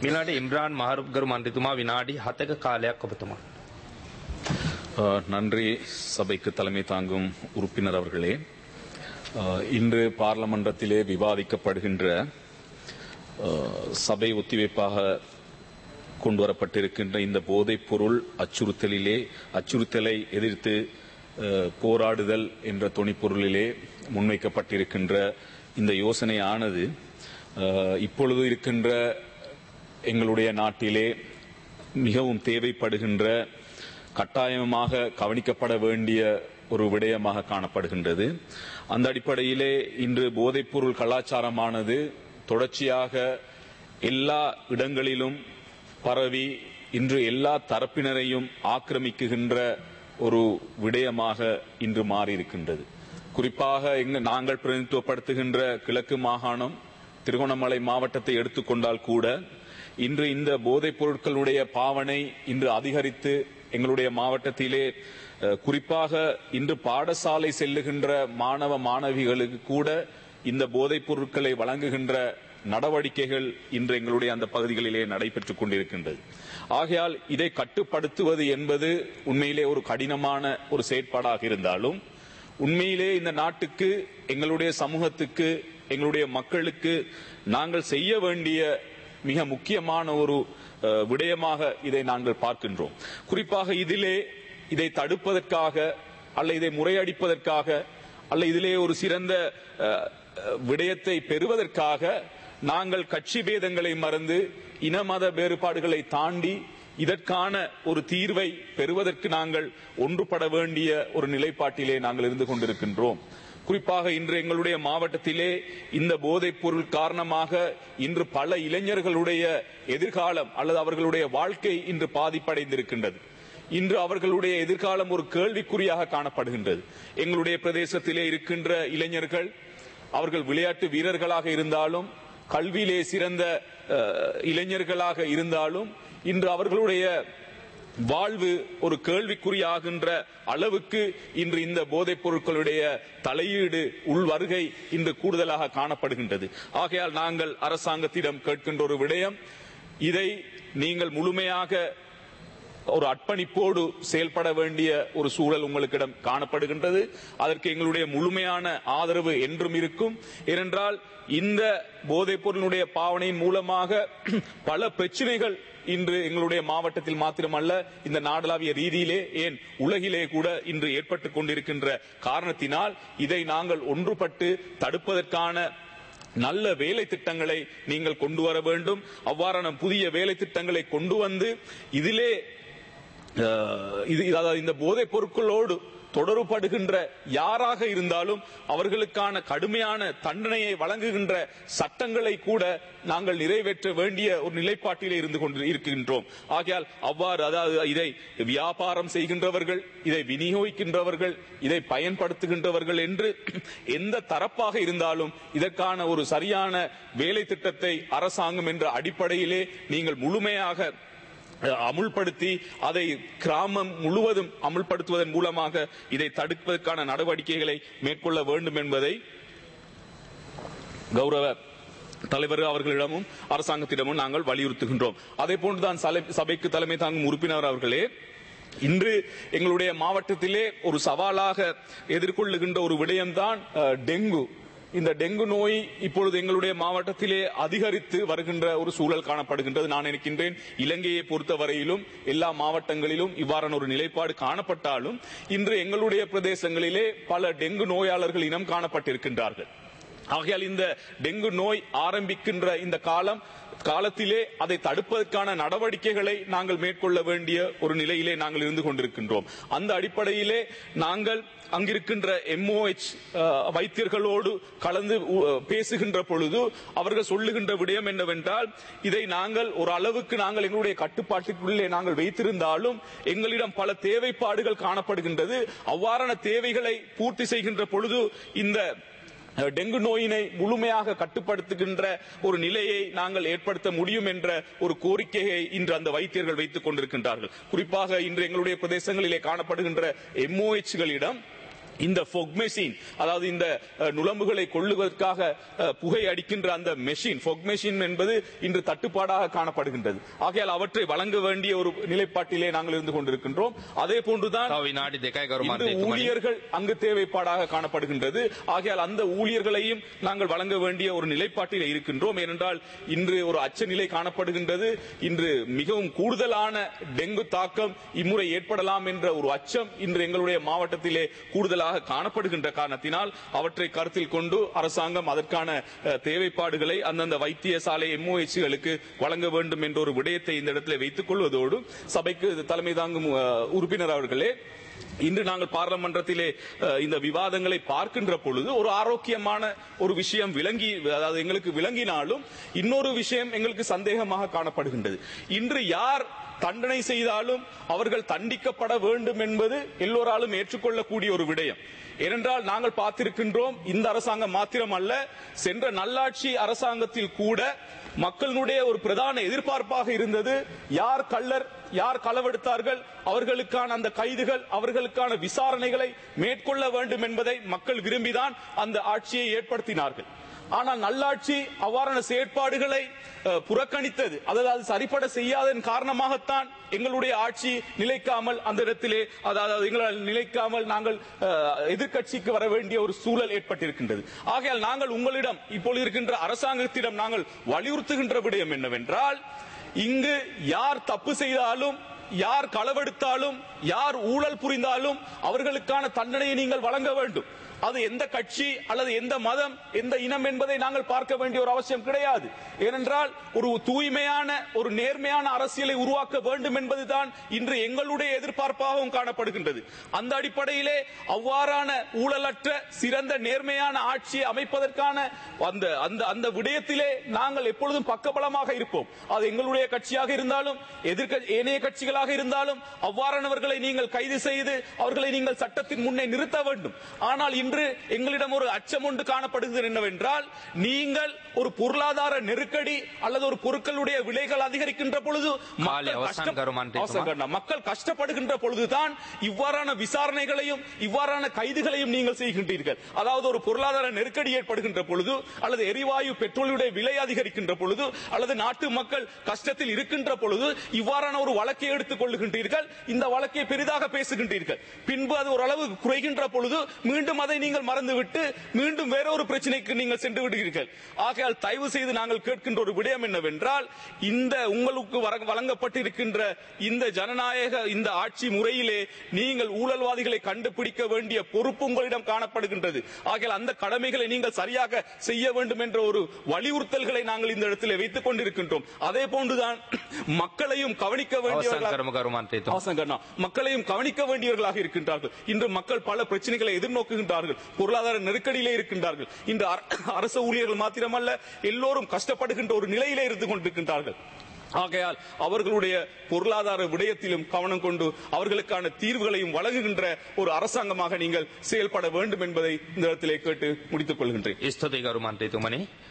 මිලාට ඉම්රාන් මහරුගරු මන්ත්‍රතුමා විනාඩි හතක කාලයක් ඔබතුමා. அஹ், நன்றி சபைக்கு தலைமை தாங்கும் உறுப்பினர் அவர்களே அஹ், இன்று பார்லமன்றத்திலே விவாதிக்கப்படுகின்ற அஹ், சபை ஒத்திவைப்பாக கொண்டு வரப்பட்டிருக்கின்ற இந்த போதைப் பொருள் அச்சுறுத்தலிலே அச்சுறுத்தலை எதிர்த்து அஹ், போராடுதல் என்ற தொனிப்பொருளிலே முன்வைக்கப்பட்டிருக்கின்ற இந்த யோசனையானது அஹ், இப்பொழுது இருக்கின்ற எங்களுடைய நாட்டிலே மிகவும் தேவைப்படுகின்ற கட்டாயமாக கவனிக்கப்பட வேண்டிய ஒரு விடயமாக காணப்படுகின்றது அந்த அடிப்படையிலே இன்று போதைப்பொருள் கலாச்சாரமானது தொடர்ச்சியாக எல்லா இடங்களிலும் பரவி இன்று எல்லா தரப்பினரையும் ஆக்கிரமிக்குகின்ற ஒரு விடயமாக இன்று மாறியிருக்கின்றது குறிப்பாக எங்க நாங்கள் பிரதிநிதித்துவப்படுத்துகின்ற கிழக்கு மாகாணம் திருகோணமலை மாவட்டத்தை எடுத்துக்கொண்டால் கூட இன்று இந்த போதைப் பொருட்களுடைய பாவனை இன்று அதிகரித்து எங்களுடைய மாவட்டத்திலே அஹ், குறிப்பாக இன்று பாடசாலை செல்லுகின்ற மாணவ மாணவிகளுக்கு கூட இந்த போதைப் பொருட்களை வழங்குகின்ற நடவடிக்கைகள் இன்று எங்களுடைய அந்த பகுதிகளிலே நடைபெற்றுக் கொண்டிருக்கின்றது ஆகையால் இதை கட்டுப்படுத்துவது என்பது உண்மையிலே ஒரு கடினமான ஒரு செயற்பாடாக இருந்தாலும் உண்மையிலே இந்த நாட்டுக்கு எங்களுடைய சமூகத்துக்கு எங்களுடைய மக்களுக்கு நாங்கள் செய்ய வேண்டிய மிக முக்கியமான ஒரு அஹ், விடயமாக இதை நாங்கள் பார்க்கின்றோம் குறிப்பாக இதிலே இதை தடுப்பதற்காக அல்ல இதை முறையடிப்பதற்காக அல்ல இதிலே ஒரு சிறந்த அஹ், அஹ், விடயத்தை பெறுவதற்காக நாங்கள் கட்சி பேதங்களை மறந்து இன மத வேறுபாடுகளை தாண்டி இதற்கான ஒரு தீர்வை பெறுவதற்கு நாங்கள் ஒன்றுபட வேண்டிய ஒரு நிலைப்பாட்டிலே நாங்கள் இருந்து கொண்டிருக்கின்றோம் குறிப்பாக இன்று எங்களுடைய மாவட்டத்திலே இந்த போதைப் பொருள் காரணமாக இன்று பல இளைஞர்களுடைய எதிர்காலம் அல்லது அவர்களுடைய வாழ்க்கை இன்று பாதிப்படைந்திருக்கின்றது இன்று அவர்களுடைய எதிர்காலம் ஒரு கேள்விக்குறியாக காணப்படுகின்றது எங்களுடைய பிரதேசத்திலே இருக்கின்ற இளைஞர்கள் அவர்கள் விளையாட்டு வீரர்களாக இருந்தாலும் கல்வியிலே சிறந்த அஹ், இளைஞர்களாக இருந்தாலும் இன்று அவர்களுடைய வாழ்வு ஒரு கேள்விக்குறியாகின்ற அளவுக்கு இன்று இந்த போதைப் பொருட்களுடைய தலையீடு உள்வருகை இன்று கூடுதலாக காணப்படுகின்றது ஆகையால் நாங்கள் அரசாங்கத்திடம் கேட்கின்ற ஒரு விடயம் இதை நீங்கள் முழுமையாக ஒரு அர்ப்பணிப்போடு செயல்பட வேண்டிய ஒரு சூழல் உங்களுக்கிடம் காணப்படுகின்றது அதற்கு எங்களுடைய முழுமையான ஆதரவு என்றும் இருக்கும் ஏனென்றால் இந்த போதைப் பொருளுடைய பாவனையின் மூலமாக பல பிரச்சனைகள் இன்று எங்களுடைய மாவட்டத்தில் மாத்திரமல்ல இந்த நாடளாவிய ரீதியிலே ஏன் உலகிலே கூட இன்று ஏற்பட்டுக் கொண்டிருக்கின்ற காரணத்தினால் இதை நாங்கள் ஒன்றுபட்டு தடுப்பதற்கான நல்ல வேலை திட்டங்களை நீங்கள் கொண்டு வர வேண்டும் அவ்வாறான புதிய வேலை திட்டங்களை கொண்டு வந்து இதிலே அஹ், இது அதாவது இந்த போதைப் பொருட்களோடு தொடர்படுகின்ற யாராக இருந்தாலும் அவர்களுக்கான கடுமையான தண்டனையை வழங்குகின்ற சட்டங்களை கூட நாங்கள் நிறைவேற்ற வேண்டிய ஒரு நிலைப்பாட்டிலே இருந்து கொண்டு இருக்கின்றோம் ஆகையால் அவ்வாறு அதாவது இதை வியாபாரம் செய்கின்றவர்கள் இதை விநியோகிக்கின்றவர்கள் இதை பயன்படுத்துகின்றவர்கள் என்று எந்த தரப்பாக இருந்தாலும் இதற்கான ஒரு சரியான வேலை திட்டத்தை அரசாங்கம் என்ற அடிப்படையிலே நீங்கள் முழுமையாக அஹ், அமுல்படுத்தி அதை கிராமம் முழுவதும் அமுல்படுத்துவதன் மூலமாக இதை தடுப்பதற்கான நடவடிக்கைகளை மேற்கொள்ள வேண்டும் என்பதை கௌரவ தலைவர் அவர்களிடமும் அரசாங்கத்திடமும் நாங்கள் வலியுறுத்துகின்றோம் அதே போன்றுதான் சலை- சபைக்கு தலைமை தாங்கும் உறுப்பினர் அவர்களே இன்று எங்களுடைய மாவட்டத்திலே ஒரு சவாலாக எதிர்கொள்ளுகின்ற ஒரு விடயம்தான் அஹ், டெங்கு இந்த டெங்கு நோய் இப்பொழுது எங்களுடைய மாவட்டத்திலே அதிகரித்து வருகின்ற ஒரு சூழல் காணப்படுகின்றது நான் நினைக்கின்றேன் இலங்கையை பொறுத்தவரையிலும் எல்லா மாவட்டங்களிலும் இவ்வாறான ஒரு நிலைப்பாடு காணப்பட்டாலும் இன்று எங்களுடைய பிரதேசங்களிலே பல டெங்கு நோயாளர்கள் இனம் காணப்பட்டிருக்கின்றார்கள் ஆகையால் இந்த டெங்கு நோய் ஆரம்பிக்கின்ற இந்த காலம் காலத்திலே அதை தடுப்பதற்கான நடவடிக்கைகளை நாங்கள் மேற்கொள்ள வேண்டிய ஒரு நிலையிலே நாங்கள் இருந்து கொண்டிருக்கின்றோம் அந்த அடிப்படையிலே நாங்கள் அங்கிருக்கின்ற எம்ஓஎச் வைத்தியர்களோடு கலந்து உ- பேசுகின்ற பொழுது அவர்கள் சொல்லுகின்ற விடயம் என்னவென்றால் இதை நாங்கள் ஒரு அளவுக்கு நாங்கள் எங்களுடைய கட்டுப்பாட்டுக்குள்ளே நாங்கள் வைத்திருந்தாலும் எங்களிடம் பல தேவைப்பாடுகள் காணப்படுகின்றது அவ்வாறான தேவைகளை பூர்த்தி செய்கின்ற பொழுது இந்த அஹ், டெங்கு நோயினை முழுமையாக கட்டுப்படுத்துகின்ற ஒரு நிலையை நாங்கள் ஏற்படுத்த முடியும் என்ற ஒரு கோரிக்கையை இன்று அந்த வைத்தியர்கள் வைத்துக் கொண்டிருக்கின்றார்கள் குறிப்பாக இன்று எங்களுடைய பிரதேசங்களிலே காணப்படுகின்ற எம்ஓஎச்களிடம் இந்த ஃபொக் மெஷின் அதாவது இந்த அஹ், நுளம்புகளை கொள்ளுவதற்காக அஹ், புகை அடிக்கின்ற அந்த மெஷின் ஃபொக் மெஷின் என்பது இன்று தட்டுப்பாடாக காணப்படுகின்றது ஆகையால் அவற்றை வழங்க வேண்டிய ஒரு நிலைப்பாட்டிலே நாங்கள் இருந்து கொண்டிருக்கின்றோம் அதே போன்றுதான் තව විනාඩි දෙකයි ගරු இன்று මන්ත්‍රීතුමනි. ஊழியர்கள் அங்கு தேவைப்பாடாக காணப்படுகின்றது ஆகையால் அந்த ஊழியர்களையும் நாங்கள் வழங்க வேண்டிய ஒரு நிலைப்பாட்டில் இருக்கின்றோம் ஏனென்றால் இன்று ஒரு அச்சநிலை காணப்படுகின்றது இன்று மிகவும் கூடுதலான டெங்கு தாக்கம் இம்முறை ஏற்படலாம் என்ற ஒரு அச்சம் இன்று எங்களுடைய மாவட்டத்திலே கூடுதலாக காணப்படுகின்ற காரணத்தினால் அவற்றை கருத்தில் கொண்டு அரசாங்கம் அதற்கான அஹ், தேவைப்பாடுகளை அந்தந்த வைத்தியசாலை எம்ஓஎச்களுக்கு வழங்க வேண்டும் என்ற ஒரு விடயத்தை இந்த இடத்துல வைத்துக் கொள்வதோடு சபைக்கு தலைமை தாங்கும் அஹ், உறுப்பினர் அவர்களே இன்று நாங்கள் பார்லமன்றத்திலே அஹ், இந்த விவாதங்களை பார்க்கின்ற பொழுது ஒரு ஆரோக்கியமான ஒரு விஷயம் விளங்கி அதாவது எங்களுக்கு விளங்கினாலும் இன்னொரு விஷயம் எங்களுக்கு சந்தேகமாக காணப்படுகின்றது இன்று யார் தண்டனை செய்தாலும் அவர்கள் தண்டிக்கப்பட வேண்டும் என்பது எல்லோராலும் ஏற்றுக்கொள்ளக்கூடிய ஒரு விடயம் ஏனென்றால் நாங்கள் பார்த்திருக்கின்றோம் இந்த அரசாங்கம் மாத்திரம் அல்ல சென்ற நல்லாட்சி அரசாங்கத்தில் கூட மக்களுடைய ஒரு பிரதான எதிர்பார்ப்பாக இருந்தது யார் கள்ளர் யார் களவெடுத்தார்கள் அவர்களுக்கான அந்த கைதுகள் அவர்களுக்கான விசாரணைகளை மேற்கொள்ள வேண்டும் என்பதை மக்கள் விரும்பிதான் அந்த ஆட்சியை ஏற்படுத்தினார்கள் ஆனால் நல்லாட்சி அவ்வாறான செயற்பாடுகளை அஹ், புறக்கணித்தது அதாவது அது சரிப்பட செய்யாததன் காரணமாகத்தான் எங்களுடைய ஆட்சி நிலைக்காமல் அந்த இடத்திலே அதாவது எங்களால் நிலைக்காமல் நாங்கள் அஹ், எதிர்க்கட்சிக்கு வர வேண்டிய ஒரு சூழல் ஏற்பட்டிருக்கின்றது ஆகையால் நாங்கள் உங்களிடம் இப்பொழுது இருக்கின்ற அரசாங்கத்திடம் நாங்கள் வலியுறுத்துகின்ற விடயம் என்னவென்றால் இங்கு யார் தப்பு செய்தாலும் யார் களவெடுத்தாலும் யார் ஊழல் புரிந்தாலும் அவர்களுக்கான தண்டனையை நீங்கள் வழங்க வேண்டும் அது எந்த கட்சி அல்லது எந்த மதம் எந்த இனம் என்பதை நாங்கள் பார்க்க வேண்டிய ஒரு அவசியம் கிடையாது ஏனென்றால் ஒரு தூய்மையான ஒரு நேர்மையான அரசியலை உருவாக்க வேண்டும் என்பதுதான் இன்று எங்களுடைய எதிர்பார்ப்பாகவும் காணப்படுகின்றது அந்த அடிப்படையிலே அவ்வாறான ஊழலற்ற சிறந்த நேர்மையான ஆட்சியை அமைப்பதற்கான அந்த அந்த அந்த விடயத்திலே நாங்கள் எப்பொழுதும் பக்கபலமாக இருப்போம் அது எங்களுடைய கட்சியாக இருந்தாலும் எதிர்க்க ஏனைய கட்சிகளாக இருந்தாலும் அவ்வாறானவர்களை நீங்கள் கைது செய்து அவர்களை நீங்கள் சட்டத்தின் முன்னே நிறுத்த வேண்டும் ஆனால் இன்று எங்களிடம் ஒரு அச்சம் ஒன்று காணப்படுகிறது என்னவென்றால் நீங்கள் ஒரு பொருளாதார நெருக்கடி அல்லது ஒரு பொருட்களுடைய விலைகள் அதிகரிக்கின்ற பொழுது மக்கள் அவசான் கஷ்ட- கருமான் அவசான் கருமான். மக்கள் கஷ்டப்படுகின்ற பொழுதுதான் இவ்வாறான விசாரணைகளையும் இவ்வாறான கைதுகளையும் நீங்கள் செய்கின்றீர்கள் அதாவது ஒரு பொருளாதார நெருக்கடி ஏற்படுகின்ற பொழுது அல்லது எரிவாயு பெட்ரோலுடைய விலை அதிகரிக்கின்ற பொழுது அல்லது நாட்டு மக்கள் கஷ்டத்தில் இருக்கின்ற பொழுது இவ்வாறான ஒரு வழக்கை எடுத்துக் கொள்ளுகின்றீர்கள் இந்த வழக்கை பெரிதாக பேசுகின்றீர்கள் பின்பு அது ஓரளவு குறைகின்ற பொழுது மீண்டும் அதை நீங்கள் மறந்துவிட்டு மீண்டும் வேறொரு பிரச்சனைக்கு நீங்கள் சென்று விடுகிறீர்கள் ஆகையால் தயவு செய்து நாங்கள் கேட்கின்ற ஒரு விடயம் என்னவென்றால் இந்த உங்களுக்கு வர- வழங்கப்பட்டிருக்கின்ற இந்த ஜனநாயக இந்த ஆட்சி முறையிலே நீங்கள் ஊழல்வாதிகளை கண்டுபிடிக்க வேண்டிய பொறுப்பு உங்களிடம் காணப்படுகின்றது ஆகையால் அந்த கடமைகளை நீங்கள் சரியாக செய்ய வேண்டும் என்ற ஒரு வலியுறுத்தல்களை நாங்கள் இந்த இடத்திலே வைத்துக் கொண்டிருக்கின்றோம் அதே போன்றுதான் மக்களையும் கவனிக்க අවසන් வேண்டியவர்களாக කරමු ගරු මන්ත්‍රීතුමා. அவசரம் கண்ணா. மக்களையும் கவனிக்க வேண்டியவர்களாக இருக்கின்றார்கள் இன்று மக்கள் பல பிரச்சனைகளை எதிர்நோக்குகின்றார்கள் பொருளாதார நெருக்கடியிலே இருக்கின்றார்கள் இன்று அர- அரசு ஊழியர்கள் மாத்திரமல்ல எல்லோரும் கஷ்டப்படுகின்ற ஒரு நிலையிலே இருந்து கொண்டிருக்கின்றார்கள் ஆகையால் அவர்களுடைய பொருளாதார விடயத்திலும் கவனம் கொண்டு அவர்களுக்கான தீர்வுகளையும் வழங்குகின்ற ஒரு அரசாங்கமாக நீங்கள் செயல்பட வேண்டும் என்பதை இந்த இடத்திலே கேட்டு முடித்துக் கொள்கின்றேன் ස්තුතියි ගරු මන්ත්‍රීතුමනි.